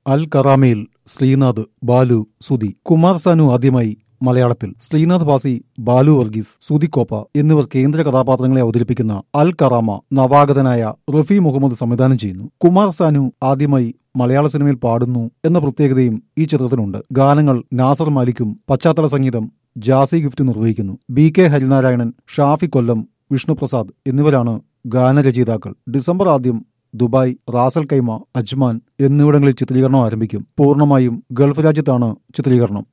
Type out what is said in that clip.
അൽ കറാമയിൽ ശ്രീനാഥ് ബാലു സുധി കുമാർ സാനു ആദ്യമായി മലയാളത്തിൽ ശ്രീനാഥ് ഭാസി ബാലു വർഗീസ് സുധിക്കോപ്പ എന്നിവർ കേന്ദ്ര കഥാപാത്രങ്ങളെ അവതരിപ്പിക്കുന്ന അൽ കറാമ നവാഗതനായ റഫി മുഹമ്മദ് സംവിധാനം ചെയ്യുന്നു കുമാർ സാനു ആദ്യമായി മലയാള സിനിമയിൽ പാടുന്നു എന്ന പ്രത്യേകതയും ഈ ചിത്രത്തിനുണ്ട് ഗാനങ്ങൾ നാസർ മാലിക്കും പശ്ചാത്തല സംഗീതം ജാസി ഗിഫ്റ്റ് നിർവഹിക്കുന്നു ബി കെ ഹരിനാരായണൻ ഷാഫി കൊല്ലം വിഷ്ണുപ്രസാദ് എന്നിവരാണ് ഗാനരചയിതാക്കൾ ഡിസംബർ ആദ്യം ദുബായ് റാസൽ കൈമ അജ്മാൻ എന്നിവിടങ്ങളിൽ ചിത്രീകരണം ആരംഭിക്കും പൂർണ്ണമായും ഗൾഫ് രാജ്യത്താണ് ചിത്രീകരണം